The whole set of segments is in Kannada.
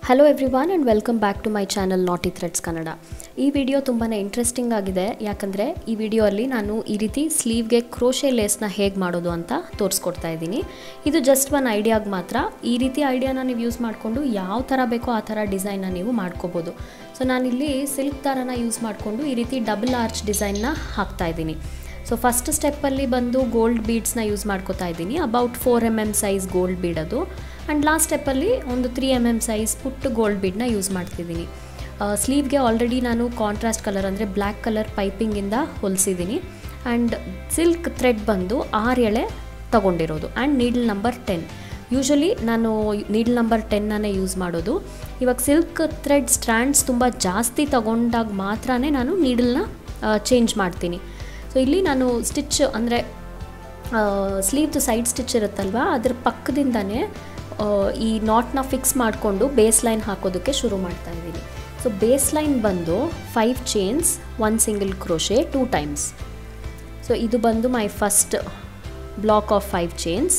hello everyone and welcome back to my channel knotty threads Kannada ಈ ವಿಡಿಯೋ ತುಂಬಾ ಇಂಟ್ರೆಸ್ಟಿಂಗ್ ಆಗಿದೆ ಯಾಕಂದರೆ ಈ ವಿಡಿಯೋ ಅಲ್ಲಿ ನಾನು ಈ ರೀತಿ ಸ್ಲೀವ್ಗೆ ಕ್ರೋಶೆ ಲೇಸ್ನ ಹೇಗೆ ಮಾಡೋದು ಅಂತ ತೋರಿಸ್ಕೊಡ್ತಾ ಇದ್ದೀನಿ ಇದು ಜಸ್ಟ್ ಒನ್ ಐಡಿಯಾಗೆ ಮಾತ್ರ ಈ ರೀತಿ ಐಡಿಯಾನ ನೀವು ಯೂಸ್ ಮಾಡಿಕೊಂಡು ಯಾವ ಥರ ಬೇಕೋ ಆ ಥರ ಡಿಸೈನ್ನ ನೀವು ಮಾಡ್ಕೋಬೋದು ಸೊ ನಾನಿಲ್ಲಿ ಸಿಲ್ಕ್ ದಾರನ ಯೂಸ್ ಮಾಡಿಕೊಂಡು ಈ ರೀತಿ ಡಬಲ್ ಆರ್ಚ್ ಡಿಸೈನ್ನ ಹಾಕ್ತಾ ಇದ್ದೀನಿ ಸೊ ಫಸ್ಟ್ ಸ್ಟೆಪ್ಪಲ್ಲಿ ಬಂದು ಗೋಲ್ಡ್ ಬೀಡ್ಸ್ನ ಯೂಸ್ ಮಾಡ್ಕೋತಾ ಇದ್ದೀನಿ about four M M size gold bead ಅದು ಆ್ಯಂಡ್ ಲಾಸ್ಟ್ ಸ್ಟೆಪ್ಪಲ್ಲಿ ಒಂದು ತ್ರೀ ಎಮ್ ಎಮ್ ಸೈಜ್ ಪುಟ್ಟು ಗೋಲ್ಡ್ ಬೀಡ್ನ ಯೂಸ್ ಮಾಡ್ತಿದ್ದೀನಿ ಸ್ಲೀವ್ಗೆ ಆಲ್ರೆಡಿ ನಾನು ಕಾಂಟ್ರಾಸ್ಟ್ ಕಲರ್ ಅಂದರೆ ಬ್ಲ್ಯಾಕ್ ಕಲರ್ ಪೈಪಿಂಗಿಂದ ಹೊಲಿಸಿದ್ದೀನಿ ಆ್ಯಂಡ್ ಸಿಲ್ಕ್ ಥ್ರೆಡ್ ಬಂದು ಆರು ಎಳೆ ತಗೊಂಡಿರೋದು and needle number ten usually ನಾನು ನೀಡಲ್ ನಂಬರ್ ಟೆನ್ನನ್ನೇ ಯೂಸ್ ಮಾಡೋದು ಇವಾಗ ಸಿಲ್ಕ್ ಥ್ರೆಡ್ ಸ್ಟ್ರ್ಯಾಂಡ್ಸ್ ತುಂಬ ಜಾಸ್ತಿ ತಗೊಂಡಾಗ ಮಾತ್ರ ನಾನು ನೀಡಲ್ನ ಚೇಂಜ್ ಮಾಡ್ತೀನಿ ಸೊ ಇಲ್ಲಿ ನಾನು ಸ್ಟಿಚ್ ಅಂದರೆ ಸ್ಲೀವ್ದು ಸೈಡ್ ಸ್ಟಿಚ್ ಇರುತ್ತಲ್ವ ಅದ್ರ ಪಕ್ಕದಿಂದನೇ ಈ ನಾಟ್ನ ಫಿಕ್ಸ್ ಮಾಡಿಕೊಂಡು ಬೇಸ್ ಲೈನ್ ಹಾಕೋದಕ್ಕೆ ಶುರು ಮಾಡ್ತಾ ಇದ್ದೀನಿ ಸೊ ಬೇಸ್ ಲೈನ್ ಬಂದು five chains one single crochet two times so ಇದು ಬಂದು my first block of five chains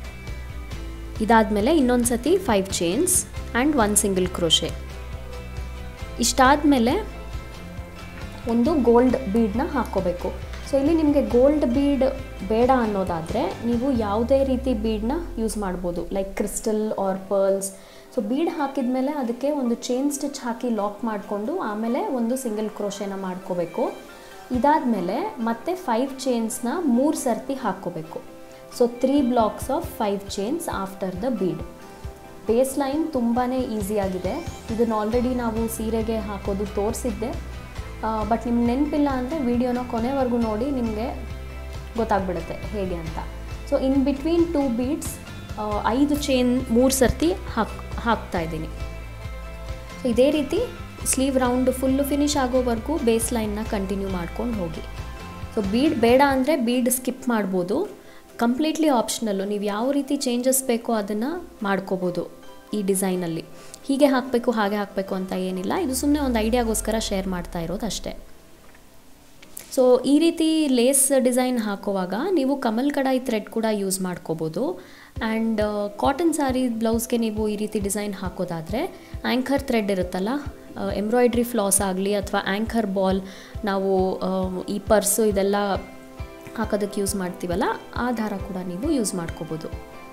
ಇದಾದಮೇಲೆ ಇನ್ನೊಂದು ಸತಿ five chains and one single crochet ಇಷ್ಟಾದಮೇಲೆ ಒಂದು ಗೋಲ್ಡ್ ಬೀಡನ್ನ ಹಾಕ್ಕೋಬೇಕು ಸೊ ಇಲ್ಲಿ ನಿಮಗೆ ಗೋಲ್ಡ್ ಬೀಡ್ ಬೇಡ ಅನ್ನೋದಾದರೆ ನೀವು ಯಾವುದೇ ರೀತಿ ಬೀಡನ್ನ ಯೂಸ್ ಮಾಡ್ಬೋದು like crystal or pearls so bead ಹಾಕಿದ ಮೇಲೆ ಅದಕ್ಕೆ ಒಂದು ಚೈನ್ ಸ್ಟಿಚ್ ಹಾಕಿ ಲಾಕ್ ಮಾಡಿಕೊಂಡು ಆಮೇಲೆ ಒಂದು ಸಿಂಗಲ್ ಕ್ರೋಶೆನ ಮಾಡ್ಕೋಬೇಕು ಇದಾದಮೇಲೆ ಮತ್ತೆ ಫೈವ್ ಚೈನ್ಸ್ನ ಮೂರು ಸರ್ತಿ ಹಾಕ್ಕೋಬೇಕು so three blocks of five chains after the bead base line ತುಂಬಾ ಈಸಿಯಾಗಿದೆ ಇದನ್ನು ಆಲ್ರೆಡಿ ನಾವು ಸೀರೆಗೆ ಹಾಕೋದು ತೋರಿಸಿದ್ದೆ ಬಟ್ ನಿಮ್ಗೆ ನೆನಪಿಲ್ಲ ಅಂದರೆ ವಿಡಿಯೋನ ಕೊನೆವರೆಗೂ ನೋಡಿ ನಿಮಗೆ ಗೊತ್ತಾಗ್ಬಿಡುತ್ತೆ ಹೇಗೆ ಅಂತ so in between two beads ಐದು ಚೈನ್ ಮೂರು ಸರ್ತಿ ಹಾಕ್ ಹಾಕ್ತಾ ಇದ್ದೀನಿ ಸೊ ಇದೇ ರೀತಿ ಸ್ಲೀವ್ ರೌಂಡ್ ಫುಲ್ಲು ಫಿನಿಶ್ ಆಗೋವರೆಗೂ ಬೇಸ್ ಲೈನ್ನ ಕಂಟಿನ್ಯೂ ಮಾಡ್ಕೊಂಡು ಹೋಗಿ ಸೊ ಬೀಡ್ ಬೇಡ ಅಂದರೆ ಬೀಡ್ ಸ್ಕಿಪ್ ಮಾಡ್ಬೋದು ಕಂಪ್ಲೀಟ್ಲಿ ಆಪ್ಷನಲ್ಲು ನೀವು ಯಾವ ರೀತಿ ಚೇಂಜಸ್ ಬೇಕೋ ಅದನ್ನು ಮಾಡ್ಕೋಬೋದು ಈ ಡಿಸೈನಲ್ಲಿ ಹೀಗೆ ಹಾಕಬೇಕು ಹಾಗೆ ಹಾಕಬೇಕು ಅಂತ ಏನಿಲ್ಲ ಇದು ಸುಮ್ಮನೆ ಒಂದು ಐಡಿಯಾಗೋಸ್ಕರ ಶೇರ್ ಮಾಡ್ತಾ ಇರೋದು ಅಷ್ಟೇ ಸೊ ಈ ರೀತಿ ಲೇಸ್ ಡಿಸೈನ್ ಹಾಕುವಾಗ ನೀವು ಕಮಲ್ ಕಡಾಯಿ ಥ್ರೆಡ್ ಕೂಡ ಯೂಸ್ ಮಾಡ್ಕೋಬೋದು ಆ್ಯಂಡ್ ಕಾಟನ್ ಸ್ಯಾರಿ ಬ್ಲೌಸ್ಗೆ ನೀವು ಈ ರೀತಿ ಡಿಸೈನ್ ಹಾಕೋದಾದರೆ ಆ್ಯಂಕರ್ ಥ್ರೆಡ್ ಇರುತ್ತಲ್ಲ ಎಂಬ್ರಾಯ್ಡ್ರಿ ಫ್ಲಾಸ್ ಆಗಲಿ ಅಥವಾ ಆ್ಯಂಕರ್ ಬಾಲ್ ನಾವು ಈ ಪರ್ಸು ಇದೆಲ್ಲ ಹಾಕೋದಕ್ಕೆ ಯೂಸ್ ಮಾಡ್ತೀವಲ್ಲ ಆ ದಾರ ಕೂಡ ನೀವು ಯೂಸ್ ಮಾಡ್ಕೋಬೋದು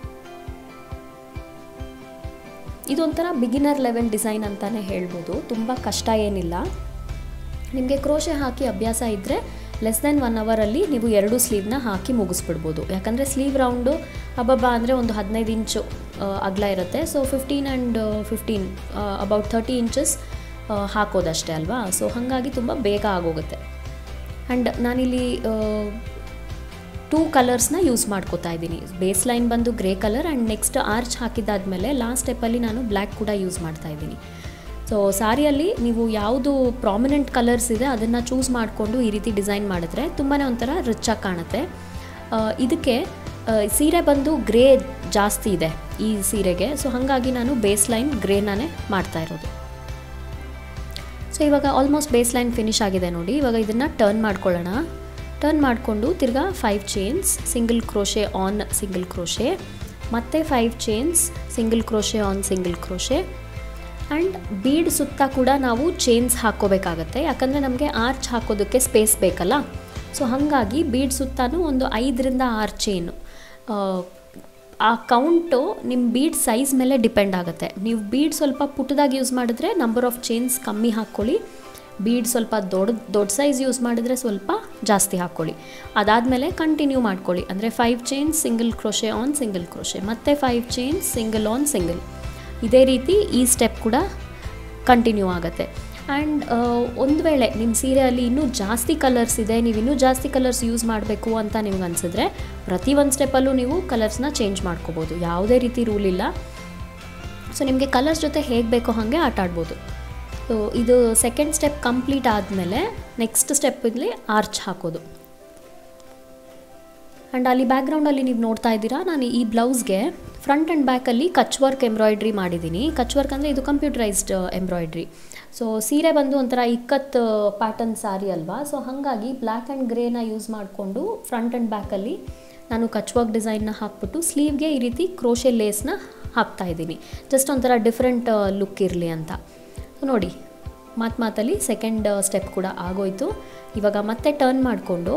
ಇದೊಂಥರ ಬಿಗಿನರ್ ಲೆವೆಲ್ ಡಿಸೈನ್ ಅಂತಲೇ ಹೇಳ್ಬೋದು ತುಂಬ ಕಷ್ಟ ಏನಿಲ್ಲ ನಿಮಗೆ ಕ್ರೋಶೆ ಹಾಕಿ ಅಭ್ಯಾಸ ಇದ್ದರೆ ಲೆಸ್ ದೆನ್ ಒನ್ ಅವರಲ್ಲಿ ನೀವು ಎರಡು ಸ್ಲೀವ್ನ ಹಾಕಿ ಮುಗಿಸ್ಬಿಡ್ಬೋದು ಯಾಕಂದರೆ ಸ್ಲೀವ್ ರೌಂಡು ಹಬ್ಬಬ್ಬ ಅಂದರೆ ಒಂದು ಹದಿನೈದು ಇಂಚು ಅಗಲ ಇರುತ್ತೆ so fifteen and fifteen about thirty inches ಹಾಕೋದಷ್ಟೇ ಅಲ್ವಾ ಸೊ ಹಾಗಾಗಿ ತುಂಬ ಬೇಗ ಆಗೋಗುತ್ತೆ ಆ್ಯಂಡ್ ನಾನಿಲ್ಲಿ ಟೂ ಕಲರ್ಸ್ನ ಯೂಸ್ ಮಾಡ್ಕೋತಾ ಇದ್ದೀನಿ ಬೇಸ್ ಲೈನ್ ಬಂದು grey colour and next arch ಹಾಕಿದ್ದಾದಮೇಲೆ ಲಾಸ್ಟ್ ಸ್ಟೆಪ್ಪಲ್ಲಿ ನಾನು ಬ್ಲ್ಯಾಕ್ ಕೂಡ ಯೂಸ್ ಮಾಡ್ತಾ ಇದ್ದೀನಿ ಸೊ ಸಾರಿಯಲ್ಲಿ ನೀವು ಯಾವುದು ಪ್ರಾಮಿನೆಂಟ್ ಕಲರ್ಸ್ ಇದೆ ಅದನ್ನು ಚೂಸ್ ಮಾಡಿಕೊಂಡು ಈ ರೀತಿ ಡಿಸೈನ್ ಮಾಡಿದ್ರೆ ತುಂಬಾ ಒಂಥರ ರಿಚಾಗಿ ಕಾಣುತ್ತೆ ಇದಕ್ಕೆ ಸೀರೆ ಬಂದು ಗ್ರೇ ಜಾಸ್ತಿ ಇದೆ ಈ ಸೀರೆಗೆ ಸೊ ಹಾಗಾಗಿ ನಾನು ಬೇಸ್ ಲೈನ್ ಗ್ರೇನೇ ಮಾಡ್ತಾ ಇರೋದು ಸೊ ಇವಾಗ ಆಲ್ಮೋಸ್ಟ್ ಬೇಸ್ ಲೈನ್ ಫಿನಿಶ್ ಆಗಿದೆ ನೋಡಿ ಇವಾಗ ಇದನ್ನು ಟರ್ನ್ ಮಾಡ್ಕೊಳ್ಳೋಣ ಟರ್ನ್ ಮಾಡಿಕೊಂಡು ತಿರ್ಗಾ five chains single crochet on single crochet ಮತ್ತು five chains single crochet on single crochet and bead ಸುತ್ತ ಕೂಡ ನಾವು ಚೇನ್ಸ್ ಹಾಕ್ಕೋಬೇಕಾಗತ್ತೆ ಯಾಕಂದರೆ ನಮಗೆ ಆರ್ಚ್ ಹಾಕೋದಕ್ಕೆ ಸ್ಪೇಸ್ ಬೇಕಲ್ಲ ಸೊ ಹಾಗಾಗಿ ಬೀಡ್ ಸುತ್ತಲೂ ಒಂದು ಐದರಿಂದ ಆರು ಚೇನು ಆ ಕೌಂಟು ನಿಮ್ಮ ಬೀಡ್ ಸೈಜ್ ಮೇಲೆ ಡಿಪೆಂಡ್ ಆಗುತ್ತೆ ನೀವು ಬೀಡ್ ಸ್ವಲ್ಪ ಪುಟ್ಟದಾಗಿ ಯೂಸ್ ಮಾಡಿದ್ರೆ ನಂಬರ್ ಆಫ್ ಚೇನ್ಸ್ ಕಮ್ಮಿ ಹಾಕ್ಕೊಳ್ಳಿ ಬೀಡ್ ಸ್ವಲ್ಪ ದೊಡ್ಡ ದೊಡ್ಡ ಸೈಜ್ ಯೂಸ್ ಮಾಡಿದರೆ ಸ್ವಲ್ಪ ಜಾಸ್ತಿ ಹಾಕ್ಕೊಳ್ಳಿ ಅದಾದಮೇಲೆ ಕಂಟಿನ್ಯೂ ಮಾಡ್ಕೊಳ್ಳಿ ಅಂದರೆ five chains single crochet on single crochet ಮತ್ತು five chains single on single ಇದೇ ರೀತಿ ಈ ಸ್ಟೆಪ್ ಕೂಡ ಕಂಟಿನ್ಯೂ ಆಗುತ್ತೆ ಆ್ಯಂಡ್ ಒಂದು ವೇಳೆ ನಿಮ್ಮ ಸೀರೆಯಲ್ಲಿ ಇನ್ನೂ ಜಾಸ್ತಿ ಕಲರ್ಸ್ ಇದೆ ನೀವು ಇನ್ನೂ ಜಾಸ್ತಿ ಕಲರ್ಸ್ ಯೂಸ್ ಮಾಡಬೇಕು ಅಂತ ನಿಮ್ಗೆ ಅನಿಸಿದ್ರೆ ಪ್ರತಿ ಒಂದು ಸ್ಟೆಪ್ಪಲ್ಲೂ ನೀವು ಕಲರ್ಸ್ನ ಚೇಂಜ್ ಮಾಡ್ಕೋಬೋದು ಯಾವುದೇ ರೀತಿ ರೂಲ್ ಇಲ್ಲ ಸೊ ನಿಮಗೆ ಕಲರ್ಸ್ ಜೊತೆ ಹೇಗೆ ಬೇಕೋ ಹಾಗೆ ಆಟ ಆಡ್ಬೋದು ಸೊ ಇದು ಸೆಕೆಂಡ್ ಸ್ಟೆಪ್ ಕಂಪ್ಲೀಟ್ ಆದಮೇಲೆ ನೆಕ್ಸ್ಟ್ ಸ್ಟೆಪ್ಪಲ್ಲಿ ಆರ್ಚ್ ಹಾಕೋದು ಆ್ಯಂಡ್ ಅಲ್ಲಿ ಬ್ಯಾಕ್ಗ್ರೌಂಡಲ್ಲಿ ನೀವು ನೋಡ್ತಾ ಇದ್ದೀರಾ ನಾನು ಈ ಬ್ಲೌಸ್ಗೆ ಫ್ರಂಟ್ ಆ್ಯಂಡ್ ಬ್ಯಾಕಲ್ಲಿ ಕಚ್ ವರ್ಕ್ ಎಂಬ್ರಾಯ್ಡ್ರಿ ಮಾಡಿದ್ದೀನಿ ಕಚ್ ವರ್ಕ್ ಅಂದರೆ ಇದು ಕಂಪ್ಯೂಟರೈಸ್ಡ್ ಎಂಬ್ರಾಯ್ಡ್ರಿ ಸೊ ಸೀರೆ ಬಂದು ಒಂಥರ ಇಕ್ಕತ್ ಪ್ಯಾಟರ್ನ್ ಸ್ಯಾರಿ ಅಲ್ವಾ ಸೊ ಹಾಗಾಗಿ ಬ್ಲ್ಯಾಕ್ ಆ್ಯಂಡ್ ಗ್ರೇನ ಯೂಸ್ ಮಾಡಿಕೊಂಡು ಫ್ರಂಟ್ ಆ್ಯಂಡ್ ಬ್ಯಾಕಲ್ಲಿ ನಾನು ಕಚ್ ವರ್ಕ್ ಡಿಸೈನ್ನ ಹಾಕ್ಬಿಟ್ಟು ಸ್ಲೀವ್ಗೆ ಈ ರೀತಿ ಕ್ರೋಶೆ ಲೇಸ್ನ ಹಾಕ್ತಾ ಇದ್ದೀನಿ ಜಸ್ಟ್ ಒಂಥರ ಡಿಫ್ರೆಂಟ್ ಲುಕ್ ಇರಲಿ ಅಂತ ನೋಡಿ ಮಾತು ಮಾತಲ್ಲಿ ಸೆಕೆಂಡ್ ಸ್ಟೆಪ್ ಕೂಡ ಆಗೋಯ್ತು ಇವಾಗ ಮತ್ತೆ ಟರ್ನ್ ಮಾಡಿಕೊಂಡು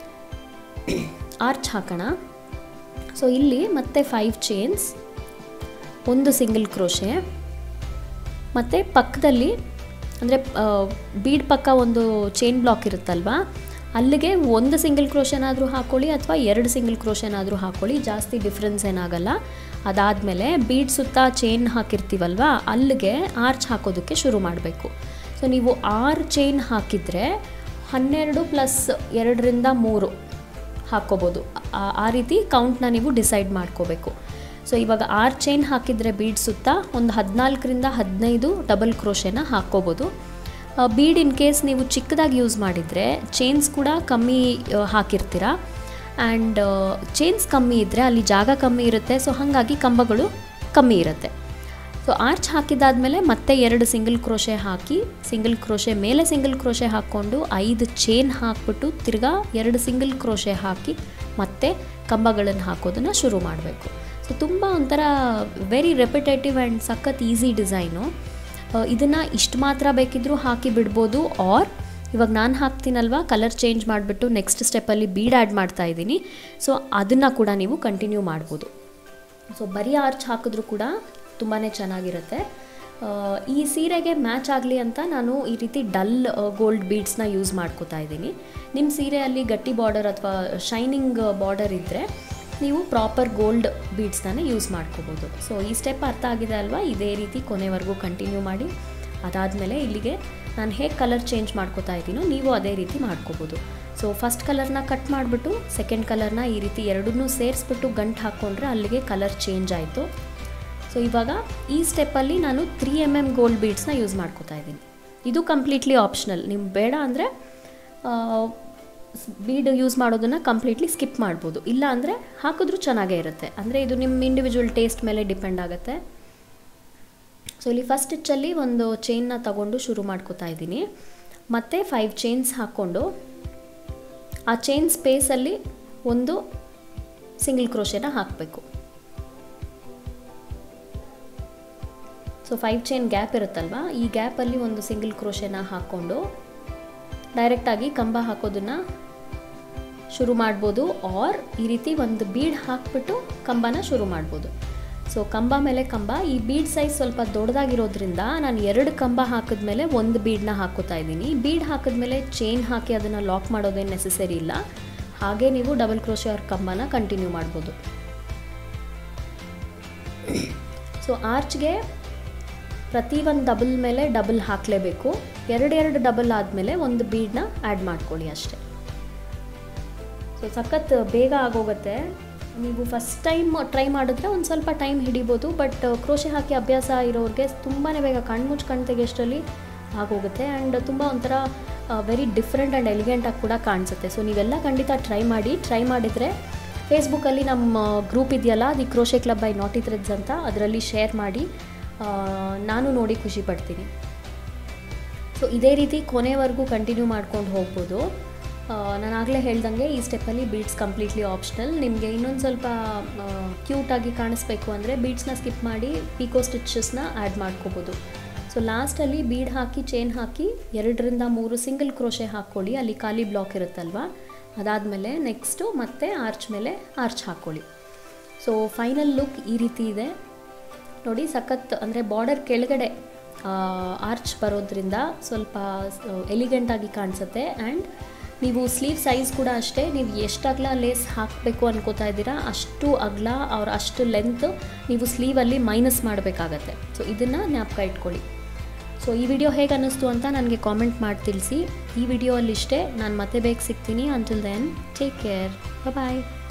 ಆರ್ಚ್ ಹಾಕೋಣ ಸೊ ಇಲ್ಲಿ ಮತ್ತೆ ಫೈವ್ ಚೇನ್ಸ್ ಒಂದು ಸಿಂಗಲ್ ಕ್ರೋಶೆ ಮತ್ತು ಪಕ್ಕದಲ್ಲಿ ಅಂದರೆ ಬೀಡ್ ಪಕ್ಕ ಒಂದು ಚೈನ್ ಬ್ಲಾಕ್ ಇರುತ್ತಲ್ವಾ ಅಲ್ಲಿಗೆ ಒಂದು ಸಿಂಗಲ್ ಕ್ರೋಶನಾದರೂ ಹಾಕ್ಕೊಳ್ಳಿ ಅಥವಾ ಎರಡು ಸಿಂಗಲ್ ಕ್ರೋಶನಾದರೂ ಹಾಕ್ಕೊಳ್ಳಿ ಜಾಸ್ತಿ ಡಿಫ್ರೆನ್ಸ್ ಏನಾಗಲ್ಲ ಅದಾದಮೇಲೆ ಬೀಡ್ ಸುತ್ತ ಚೈನ್ ಹಾಕಿರ್ತೀವಲ್ವ ಅಲ್ಲಿಗೆ ಆರ್ಚ್ ಹಾಕೋದಕ್ಕೆ ಶುರು ಮಾಡಬೇಕು ಸೊ ನೀವು ಆರು ಚೈನ್ ಹಾಕಿದರೆ ಹನ್ನೆರಡು ಪ್ಲಸ್ ಎರಡರಿಂದ ಮೂರು ಹಾಕ್ಕೋಬೋದು ಆ- ಆ ರೀತಿ ಕೌಂಟ್ನ ನೀವು ಡಿಸೈಡ್ ಮಾಡ್ಕೋಬೇಕು ಸೊ ಇವಾಗ ಆರು ಚೈನ್ ಹಾಕಿದರೆ ಬೀಡ್ ಸುತ್ತ ಒಂದು ಹದಿನಾಲ್ಕರಿಂದ ಹದಿನೈದು ಡಬಲ್ ಕ್ರೋಶೆನ ಹಾಕ್ಕೋಬೋದು ಬೀಡ್ ಇನ್ ಕೇಸ್ ನೀವು ಚಿಕ್ಕದಾಗಿ ಯೂಸ್ ಮಾಡಿದರೆ ಚೈನ್ಸ್ ಕೂಡ ಕಮ್ಮಿ ಆ, ಹಾಕಿರ್ತೀರಾ ಆ್ಯಂಡ್ ಚೈನ್ಸ್ ಕಮ್ಮಿ ಇದ್ದರೆ ಅಲ್ಲಿ ಜಾಗ ಕಮ್ಮಿ ಇರುತ್ತೆ ಸೊ ಹಾಗಾಗಿ ಕಂಬಗಳು ಕಮ್ಮಿ ಇರುತ್ತೆ ಸೊ ಆರ್ಚ್ ಹಾಕಿದಾದ್ಮೇಲೆ ಮತ್ತೆ ಎರಡು ಸಿಂಗಲ್ ಕ್ರೋಶೆ ಹಾಕಿ ಸಿಂಗಲ್ ಕ್ರೋಶೆ ಮೇಲೆ ಸಿಂಗಲ್ ಕ್ರೋಶೆ ಹಾಕ್ಕೊಂಡು ಐದು ಚೇನ್ ಹಾಕ್ಬಿಟ್ಟು ತಿರ್ಗಾ ಎರಡು ಸಿಂಗಲ್ ಕ್ರೋಶೆ ಹಾಕಿ ಮತ್ತೆ ಕಂಬಗಳನ್ನು ಹಾಕೋದನ್ನು ಶುರು ಮಾಡಬೇಕು ಸೊ ತುಂಬ ಒಂಥರ ವೆರಿ ರೆಪಿಟೇಟಿವ್ ಆ್ಯಂಡ್ ಸಖತ್ ಈಸಿ ಡಿಸೈನು ಇದನ್ನು ಇಷ್ಟು ಮಾತ್ರ ಬೇಕಿದ್ದರೂ ಹಾಕಿ ಬಿಡ್ಬೋದು ಆರ್ ಇವಾಗ ನಾನು ಹಾಕ್ತೀನಲ್ವ ಕಲರ್ ಚೇಂಜ್ ಮಾಡಿಬಿಟ್ಟು ನೆಕ್ಸ್ಟ್ ಸ್ಟೆಪ್ಪಲ್ಲಿ ಬೀಡ್ ಆ್ಯಡ್ ಮಾಡ್ತಾ ಇದ್ದೀನಿ ಸೊ ಅದನ್ನು ಕೂಡ ನೀವು ಕಂಟಿನ್ಯೂ ಮಾಡ್ಬೋದು ಸೊ ಬರೀ ಆರ್ಚ್ ಹಾಕಿದ್ರೂ ಕೂಡ ತುಂಬಾ ಚೆನ್ನಾಗಿರುತ್ತೆ ಆ, ಈ ಸೀರೆಗೆ ಮ್ಯಾಚ್ ಆಗಲಿ ಅಂತ ನಾನು ಈ ರೀತಿ ಡಲ್ ಗೋಲ್ಡ್ ಬೀಡ್ಸ್ನ ಯೂಸ್ ಮಾಡ್ಕೋತಾ ಇದ್ದೀನಿ ನಿಮ್ಮ ಸೀರೆಯಲ್ಲಿ ಗಟ್ಟಿ ಬಾರ್ಡರ್ ಅಥವಾ ಶೈನಿಂಗ್ ಬಾರ್ಡರ್ ಇದ್ದರೆ ನೀವು ಪ್ರಾಪರ್ ಗೋಲ್ಡ್ ಬೀಡ್ಸ್ನೇ ಯೂಸ್ ಮಾಡ್ಕೋಬೋದು ಸೊ ಈ ಸ್ಟೆಪ್ ಅರ್ಥ ಆಗಿದೆ ಅಲ್ವಾ ಇದೇ ರೀತಿ ಕೊನೆವರೆಗೂ ಕಂಟಿನ್ಯೂ ಮಾಡಿ ಅದಾದಮೇಲೆ ಇಲ್ಲಿಗೆ ನಾನು ಹೇಗೆ ಕಲರ್ ಚೇಂಜ್ ಮಾಡ್ಕೋತಾ ಇದ್ದೀನೋ ನೀವು ಅದೇ ರೀತಿ ಮಾಡ್ಕೋಬೋದು ಸೊ ಫಸ್ಟ್ ಕಲರ್ನ ಕಟ್ ಮಾಡಿಬಿಟ್ಟು ಸೆಕೆಂಡ್ ಕಲರ್ನ ಈ ರೀತಿ ಎರಡನ್ನೂ ಸೇರಿಸ್ಬಿಟ್ಟು ಗಂಟು ಹಾಕ್ಕೊಂಡ್ರೆ ಅಲ್ಲಿಗೆ ಕಲರ್ ಚೇಂಜ್ ಆಯಿತು ಸೊ ಇವಾಗ ಈ ಸ್ಟೆಪ್ಪಲ್ಲಿ ನಾನು ತ್ರೀ ಎಮ್ ಎಮ್ ಗೋಲ್ಡ್ ಬೀಡ್ಸ್ನ ಯೂಸ್ ಮಾಡ್ಕೋತಾ ಇದ್ದೀನಿ ಇದು ಕಂಪ್ಲೀಟ್ಲಿ ಆಪ್ಷನಲ್ ನಿಮ್ಗೆ ಬೇಡ ಅಂದರೆ ಬೀಡ್ ಯೂಸ್ ಮಾಡೋದನ್ನು ಕಂಪ್ಲೀಟ್ಲಿ ಸ್ಕಿಪ್ ಮಾಡ್ಬೋದು ಇಲ್ಲ ಅಂದರೆ ಹಾಕಿದ್ರೂ ಚೆನ್ನಾಗೇ ಇರುತ್ತೆ ಅಂದರೆ ಇದು ನಿಮ್ಮ ಇಂಡಿವಿಜುವಲ್ ಟೇಸ್ಟ್ ಮೇಲೆ ಡಿಪೆಂಡ್ ಆಗುತ್ತೆ ಸೊ ಇಲ್ಲಿ ಫಸ್ಟ್ ಸ್ಟಿಚ್ಚಲ್ಲಿ ಒಂದು ಚೈನ್ನ ತಗೊಂಡು ಶುರು ಮಾಡ್ಕೋತಾ ಇದ್ದೀನಿ ಮತ್ತು ಫೈವ್ ಚೈನ್ಸ್ ಹಾಕ್ಕೊಂಡು ಆ ಚೈನ್ ಸ್ಪೇಸಲ್ಲಿ ಒಂದು ಸಿಂಗಲ್ ಕ್ರೋಶೆನ ಹಾಕಬೇಕು ಸೊ ಫೈವ್ ಚೈನ್ ಗ್ಯಾಪ್ ಇರುತ್ತಲ್ವ ಈ ಗ್ಯಾಪಲ್ಲಿ ಒಂದು ಸಿಂಗಲ್ ಕ್ರೋಶೆನ ಹಾಕ್ಕೊಂಡು ಡೈರೆಕ್ಟಾಗಿ ಕಂಬ ಹಾಕೋದನ್ನು ಶುರು ಮಾಡ್ಬೋದು ಆರ್ ಈ ರೀತಿ ಒಂದು ಬೀಡ್ ಹಾಕ್ಬಿಟ್ಟು ಕಂಬನ ಶುರು ಮಾಡ್ಬೋದು ಸೊ ಕಂಬ ಮೇಲೆ ಕಂಬ ಈ ಬೀಡ್ ಸೈಜ್ ಸ್ವಲ್ಪ ದೊಡ್ಡದಾಗಿರೋದ್ರಿಂದ ನಾನು ಎರಡು ಕಂಬ ಹಾಕಿದ್ಮೇಲೆ ಒಂದು ಬೀಡನ್ನ ಹಾಕೋತಾ ಇದ್ದೀನಿ ಬೀಡ್ ಹಾಕಿದ್ಮೇಲೆ ಚೈನ್ ಹಾಕಿ ಅದನ್ನು ಲಾಕ್ ಮಾಡೋದೇನು ನೆಸೆಸರಿ ಇಲ್ಲ ಹಾಗೆ ನೀವು ಡಬಲ್ ಕ್ರೋಶೆ ಅವ್ರ ಕಂಬನ ಕಂಟಿನ್ಯೂ ಮಾಡ್ಬೋದು ಸೊ ಆರ್ಚ್ಗೆ ಪ್ರತಿ ಒಂದು ಡಬಲ್ ಮೇಲೆ ಡಬಲ್ ಹಾಕಲೇಬೇಕು ಎರಡೆರಡು ಡಬಲ್ ಆದಮೇಲೆ ಒಂದು ಬೀಡನ್ನ ಆ್ಯಡ್ ಮಾಡ್ಕೊಳ್ಳಿ ಅಷ್ಟೇ ಸೊ ಸಖತ್ ಬೇಗ ಆಗೋಗುತ್ತೆ ನೀವು ಫಸ್ಟ್ ಟೈಮ್ ಟ್ರೈ ಮಾಡಿದ್ರೆ ಒಂದು ಸ್ವಲ್ಪ ಟೈಮ್ ಹಿಡಿಬೋದು ಬಟ್ ಕ್ರೋಶೆ ಹಾಕಿ ಅಭ್ಯಾಸ ಇರೋರಿಗೆ ತುಂಬಾ ಬೇಗ ಕಣ್ಮುಚ್ಚು ಕಣ್ ತೆಗೆಯೋಷ್ಟರಲ್ಲಿ ಆಗೋಗುತ್ತೆ ಆ್ಯಂಡ್ ತುಂಬ ಒಂಥರ ವೆರಿ ಡಿಫ್ರೆಂಟ್ ಆ್ಯಂಡ್ ಎಲಿಗೆಂಟಾಗಿ ಕೂಡ ಕಾಣಿಸುತ್ತೆ ಸೊ ನೀವೆಲ್ಲ ಖಂಡಿತ ಟ್ರೈ ಮಾಡಿ ಟ್ರೈ ಮಾಡಿದರೆ ಫೇಸ್ಬುಕ್ಕಲ್ಲಿ ನಮ್ಮ ಗ್ರೂಪ್ ಇದೆಯಲ್ಲ the crochet club by knotty threads ಅಂತ ಅದರಲ್ಲಿ ಶೇರ್ ಮಾಡಿ ಆ, ನಾನು ನೋಡಿ ಖುಷಿ ಪಡ್ತೀನಿ ಸೊ ಇದೇ ರೀತಿ ಕೊನೆವರೆಗೂ ಕಂಟಿನ್ಯೂ ಮಾಡ್ಕೊಂಡು ಹೋಗ್ಬೋದು ನಾನು ಆಗಲೇ ಹೇಳ್ದಂಗೆ ಈ ಸ್ಟೆಪ್ಪಲ್ಲಿ ಬೀಡ್ಸ್ ಕಂಪ್ಲೀಟ್ಲಿ ಆಪ್ಷನಲ್ ನಿಮಗೆ ಇನ್ನೊಂದು ಸ್ವಲ್ಪ ಕ್ಯೂಟಾಗಿ ಕಾಣಿಸ್ಬೇಕು ಅಂದರೆ ಬೀಡ್ಸ್ನ ಸ್ಕಿಪ್ ಮಾಡಿ ಪೀಕೋ ಸ್ಟಿಚಸ್ನ ಆ್ಯಡ್ ಮಾಡ್ಕೋಬೋದು ಸೊ ಲಾಸ್ಟಲ್ಲಿ ಬೀಡ್ ಹಾಕಿ ಚೈನ್ ಹಾಕಿ ಎರಡರಿಂದ ಮೂರು ಸಿಂಗಲ್ ಕ್ರೋಶೆ ಹಾಕ್ಕೊಳ್ಳಿ ಅಲ್ಲಿ ಖಾಲಿ ಬ್ಲಾಕ್ ಇರುತ್ತಲ್ವ ಅದಾದಮೇಲೆ ನೆಕ್ಸ್ಟು ಮತ್ತೆ ಆರ್ಚ್ ಮೇಲೆ ಆರ್ಚ್ ಹಾಕ್ಕೊಳ್ಳಿ ಸೊ ಫೈನಲ್ ಲುಕ್ ಈ ರೀತಿ ಇದೆ ನೋಡಿ ಸಖತ್ ಅಂದರೆ ಬಾರ್ಡರ್ ಕೆಳಗಡೆ ಆರ್ಚ್ ಬರೋದ್ರಿಂದ ಸ್ವಲ್ಪ ಎಲಿಗೆಂಟಾಗಿ ಕಾಣಿಸುತ್ತೆ ಆ್ಯಂಡ್ ನೀವು ಸ್ಲೀವ್ ಸೈಜ್ ಕೂಡ ಅಷ್ಟೇ ನೀವು ಎಷ್ಟು ಅಗಲ ಲೇಸ್ ಹಾಕಬೇಕು ಅನ್ಕೋತಾ ಇದ್ದೀರಾ ಅಷ್ಟು ಅಗಲ ಅವ್ರ ಅಷ್ಟು ಲೆಂತ್ ನೀವು ಸ್ಲೀವಲ್ಲಿ ಮೈನಸ್ ಮಾಡಬೇಕಾಗತ್ತೆ ಸೊ ಇದನ್ನು ಜ್ಞಾಪಕ ಇಟ್ಕೊಳ್ಳಿ ಸೊ ಈ ವಿಡಿಯೋ ಹೇಗೆ ಅನ್ನಿಸ್ತು ಅಂತ ನನಗೆ ಕಾಮೆಂಟ್ ಮಾಡಿ ತಿಳಿಸಿ ಈ ವಿಡಿಯೋ ಅಲ್ಲಿ ಇಷ್ಟೇ ನಾನು ಮತ್ತೆ ಬೇಗ ಸಿಗ್ತೀನಿ ಅಂಟಿಲ್ ದೆನ್ ಟೇಕ್ ಕೇರ್ ಬಾಯ್